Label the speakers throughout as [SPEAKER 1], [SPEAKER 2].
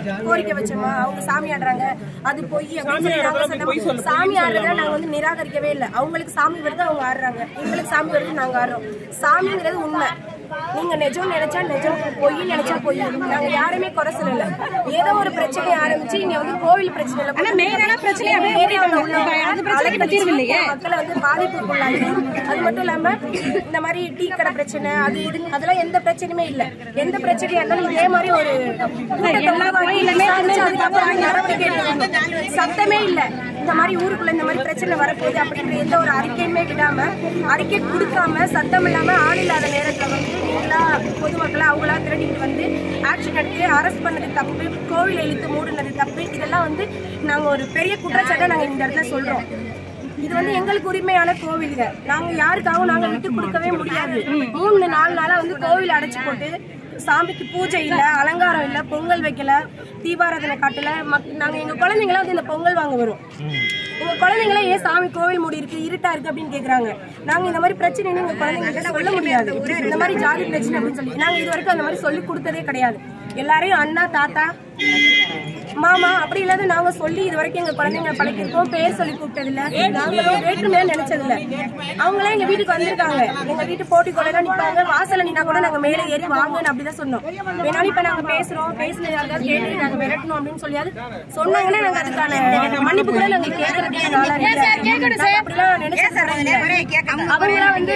[SPEAKER 1] கோரிக்கை வச்சோமா அவங்க சாமி ஆடுறாங்க அது பொய் அப்படின்னு சொல்லி நாங்க சொன்னோம் சாமி ஆடுறத நாங்க வந்து நிராகரிக்கவே இல்லை அவங்களுக்கு சாமி வருது அவங்க ஆடுறாங்க எங்களுக்கு சாமி வருது நாங்க ஆடுறோம் சாமிங்கிறது உண்மை நீங்க நிஜம் நினைச்சா நிஜம் பொய் நினைச்சா பொய் நாங்க யாருமே குறை சொல்லல ஏதோ ஒரு பிரச்சனை ஆரம்பிச்சு இங்க வந்து கோவில் பிரச்சனை இல்ல ஆனா மெயினான பிரச்சனை அந்த பிரச்சனை தீர்வு இல்லையே மக்களை வந்து பாதிப்புக்குள்ளாகி அது மட்டும் இல்லாம இந்த மாதிரி டீ கடை பிரச்சனை அது இது அதெல்லாம் எந்த பிரச்சனையுமே இல்ல எந்த பிரச்சனையா இருந்தாலும் இதே மாதிரி ஒரு எல்லா கோயிலுமே அதுக்கப்புறம் நடவடிக்கை எடுக்கணும். சத்தமே இல்ல இந்த மாதிரி ஊருக்குள்ள இந்த மாதிரி பிரச்சனை வரப்போகுது அப்படின்ற எந்த ஒரு அறிக்கையுமே விடாம அறிக்கை கொடுக்காம சத்தம் இல்லாம ஆள் இல்லாத நேரத்துல வந்து எல்லா பொதுமக்களை அவங்களா திரட்டிட்டு வந்து ஆக்ஷன் எடுத்து அரெஸ்ட் பண்ணது தப்பு கோவிலை இழுத்து மூடுனது தப்பு இதெல்லாம் வந்து நாங்க ஒரு பெரிய குற்றச்சாட்டை நாங்க இந்த இடத்துல சொல்றோம் இது வந்து எங்களுக்கு உரிமையான கோவிலுங்க நாங்க யாருக்காகவும் நாங்க விட்டு கொடுக்கவே முடியாது மூணு நாலு நாளா வந்து கோவில் அடைச்சு போட்டு சாமிக்கு பூஜை இல்ல அலங்காரம் இல்ல பொங்கல் வைக்கல தீபாராதனை காட்டல மக்- நாங்க எங்க குழந்தைங்களாம் வந்து இந்த பொங்கல் வாங்க வரும் எங்க குழந்தைங்களே ஏன் சாமி கோவில் மூடி இருக்கு இருட்டா இருக்கு அப்படின்னு கேக்குறாங்க நாங்க இந்த மாதிரி பிரச்சனை எங்க குழந்தைங்க சொல்ல முடியாது இந்த மாதிரி ஜாதி பிரச்சனை அப்படின்னு சொல்லி நாங்க இது வரைக்கும் அந்த மாதிரி சொல்லி கொடுத்ததே கிடையாது எல்லாரையும் அண்ணா தாத்தா மாமா அப்படி இல்லாத நாங்க சொல்லி இது வரைக்கும் எங்க குழந்தைங்களை பழக்கிருக்கோம் பேர் சொல்லி கூப்பிட்டது இல்ல நாங்க வேற்றுமையா நினைச்சது இல்ல அவங்களே எங்க வீட்டுக்கு வந்திருக்காங்க எங்க வீட்டு போட்டி கொலைலாம் நிப்பாங்க வாசல்ல நின்னா கூட நாங்க மேலே ஏறி வாங்கன்னு அப்படிதான் சொன்னோம் வேணாலும் இப்ப நாங்க பேசுறோம் பேசுனது யாருக்காவது கேட்டு நாங்க விரட்டணும் அப்படின்னு சொல்லியாவது சொன்னாங்கன்னா நாங்க அதுக்கான மன்னிப்பு கூட நாங்க கேட்கறதுக்கு நாளா இல்ல. நாங்க அப்படிலாம் நினைச்சது இல்ல. அவங்களாம் வந்து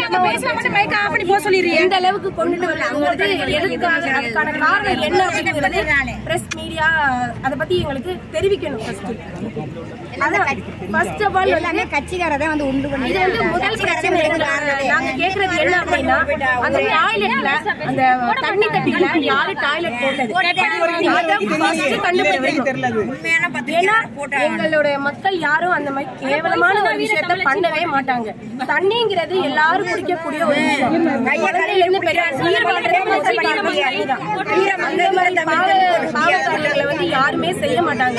[SPEAKER 1] எந்த அளவுக்கு கொண்டுட்டு வராங்கிறது எதுக்காக அதுக்கான காரணம் என்ன அப்படிங்கிறது பிரஸ் மீடியா அத பத்தி எங்களுக்கு தெரிவிக்கணும் ஃபர்ஸ்ட் அதான் ஃபர்ஸ்ட் ஆஃப் ஆல் வந்து
[SPEAKER 2] கட்சிக்காரதான் வந்து உண்டு பண்ணி
[SPEAKER 1] இது வந்து முதல் பிரச்சனை எங்களுக்கு நாங்க கேக்குறது என்ன அப்படின்னா அந்த டாய்லெட்ல அந்த தண்ணி தட்டில யாரு டாய்லெட் போட்டது அதை first கண்டுபிடிக்கணும். ஏன்னா எங்களுடைய மக்கள் யாரும் அந்த மாதிரி கேவலமான ஒரு விஷயத்த பண்ணவே மாட்டாங்க தண்ணிங்கிறது எல்லாரும் குடிக்கக்கூடிய ஒரு விஷயம் குழந்தையில இருந்து பெரிய உயிர் வாழ்றதே மக்கள் பண்ணக்கூடிய தண்ணிதான். அந்த மாதிரி பாவ பாவ காரியங்களை வந்து யாருமே செய்ய மாட்டாங்க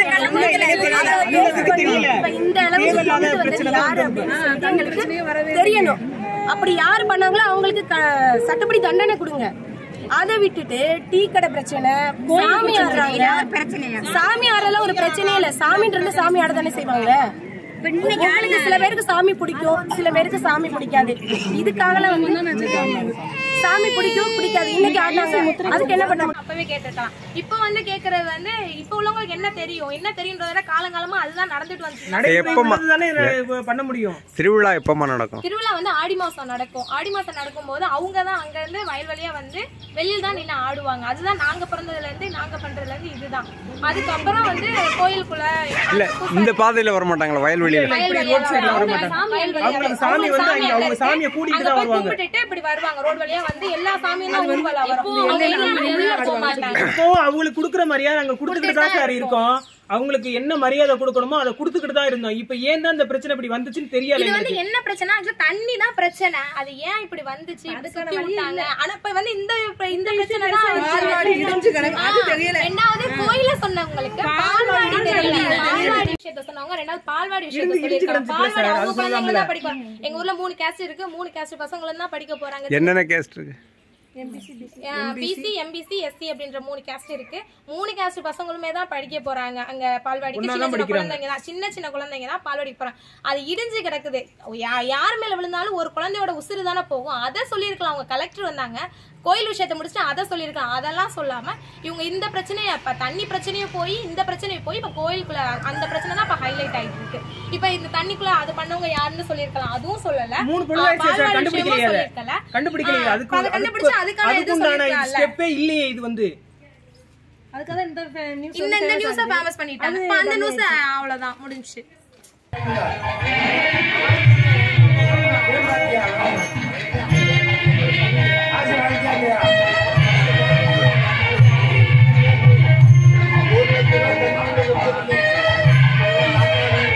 [SPEAKER 1] அதை base பண்ணி இப்ப இந்த அளவுக்கு கொண்டு வந்தது யாரு அப்படின்னு சொல்லிட்டு எங்களுக்கு தெரியணும் அப்படி யாரு பண்ணாங்களோ அவங்களுக்கு க- சட்டப்படி தண்டனை கொடுங்க அதை விட்டுட்டு டீ கடை பிரச்சனை சாமி ஆடுறாங்க சாமி ஆடுறதுல ஒரு பிரச்சனையே இல்ல சாமின்றது சாமி ஆட தானே செய்வாங்க உங்களுக்கு சில பேருக்கு சாமி பிடிக்கும் சில பேருக்கு சாமி பிடிக்காது இதுக்காகலாம் வந்து சாமி பிடிக்கும் பிடிக்காது இன்னைக்கு ஆடினாங்க அதுக்கு என்ன பண்ண
[SPEAKER 3] அப்பவே கேட்டுக்கலாம் இப்போ வந்து கேக்குறது வந்து இப்போ உள்ளவங்களுக்கு என்ன தெரியும் என்ன தெரியுன்றத காலங்காலமா அதுதான் நடந்துட்டு வந்து
[SPEAKER 4] எப்பமா
[SPEAKER 5] தானே இப்ப பண்ண முடியும்
[SPEAKER 4] திருவிழா எப்பமா நடக்கும்
[SPEAKER 3] திருவிழா வந்து ஆடி மாசம் நடக்கும் ஆடி மாசம் நடக்கும்போது அவங்க தான் அங்க இருந்து வயல் வழியா வந்து வெளியில தான் நின்று ஆடுவாங்க அதுதான் நாங்க பிறந்ததுல இருந்து நாங்க பண்றதுல இருந்து இதுதான் அதுக்கப்புறம் வந்து கோயிலுக்குள்ள
[SPEAKER 4] இல்ல இந்த பாதையில வர மாட்டாங்களா வயல்வெளியில
[SPEAKER 3] வயல் வழியா அவங்க சாமி வயல் வழியா
[SPEAKER 5] அவங்களுக்கு சாமி வந்து
[SPEAKER 3] சாமி
[SPEAKER 5] அங்க அவங்க
[SPEAKER 3] அங்க
[SPEAKER 5] சாமியை
[SPEAKER 3] இருக்கு.
[SPEAKER 5] கூட்டிட்டு
[SPEAKER 3] அங்க
[SPEAKER 5] தான்
[SPEAKER 3] போய்
[SPEAKER 5] வருவாங்க
[SPEAKER 3] கும்பிட்டுட்டு இப்படி வருவாங்க ரோடு வழியா வந்து எல்லா சாமியும் தான் ஊர்வலம் வரும் அவங்க எங்கேயும் உள்ள போக மாட்டாங்க
[SPEAKER 5] இப்போ அவங்களுக்கு கொடுக்குற மரியாதை அங்க கொடுத்துக்கிட்டு தான் சார் இருக்கோம் அவங்களுக்கு என்ன மரியாதை கொடுக்கணுமோ அதை கொடுத்துக்கிட்டு தான் இருந்தோம் இப்ப ஏன் தான் இந்த பிரச்சனை இப்படி வந்துச்சுன்னு தெரியல
[SPEAKER 3] இது வந்து
[SPEAKER 5] எங்களுக்கு
[SPEAKER 3] என்ன பிரச்சனை actually தண்ணி தான் பிரச்சனை அது ஏன் இப்படி வந்துச்சு இப்படி சுத்தி விட்டாங்க ஆனா இப்ப வந்து இந்த இப்ப இந்த பிரச்சனை தான் ஆ, ரெண்டாவது கோயில சொன்னவங்களுக்கு பால்வாடி தெரியல பால்வாடி விஷயத்த சொன்னவங்க ரெண்டாவது பால்வாடி விஷயத்த சொல்லிருக்காங்க பால்வாடி அவங்க குழந்தைங்க தான் படிப்பாங்க எங்க ஊர்ல மூணு கேஸ்ட் இருக்கு மூணு கேஸ்ட் பசங்களும் தான் படிக்க போறாங்க
[SPEAKER 4] என்னென்ன கேஸ்ட் இருக்கு
[SPEAKER 3] பிசி எம்பிசி எஸ்சி அப்படின்ற மூணு கேஸ்ட் இருக்கு மூணு கேஸ்ட் பசங்களுமே தான் படிக்க போறாங்க அங்க பால்வாடிக்கு சின்ன சின்ன குழந்தைங்க தான் சின்ன சின்ன குழந்தைங்க தான் பால்வாடிக்கு போறாங்க அது இடிஞ்சு கிடக்குது யா- யார் மேல விழுந்தாலும் ஒரு குழந்தையோட உசுறு தானே போகும் அதை சொல்லியிருக்கலாம் அவங்க கலெக்டர் வந்தாங்க கோயில் விஷயத்தை முடிச்சுட்டு அதை சொல்லியிருக்கலாம் அதெல்லாம் சொல்லாம இவங்க இந்த பிரச்சனையை இப்ப தண்ணி பிரச்சனையும் போய் இந்த பிரச்சனையும் போய் இப்ப கோயிலுக்குள்ள அந்த பிரச்சனை தான் இப்ப ஹைலைட் ஆயிட்டு இருக்கு இப்ப இந்த தண்ணிக்குள்ள அது பண்ணவங்க யாருன்னு சொல்லியிருக்கலாம் அதுவும் சொல்லல
[SPEAKER 5] மூணு பொண்ணு ஆயிடுச்சு சார்
[SPEAKER 3] பால்வாடி
[SPEAKER 5] கண்டுபிடிக்கலையே
[SPEAKER 3] விஷயமும்
[SPEAKER 5] அதை
[SPEAKER 3] சொல்லியிருக்கல
[SPEAKER 5] கண்டுபிடிக்கலையே
[SPEAKER 3] ஆ,
[SPEAKER 5] அதுக்கு
[SPEAKER 3] அதை கண்டுபிடிச்சு அதுக்கான இது
[SPEAKER 5] அதுக்குண்டான
[SPEAKER 3] சொல்லிருக்கலாம்ல.
[SPEAKER 5] ஸ்டெப்பே இல்லையே இது வந்து
[SPEAKER 3] இந்த இந்த நியூஸ ஃபேமஸ் பண்ணிட்டாங்க இப்ப அந்த நியூஸ் அவ்வளவுதான் முடிஞ்சுச்சு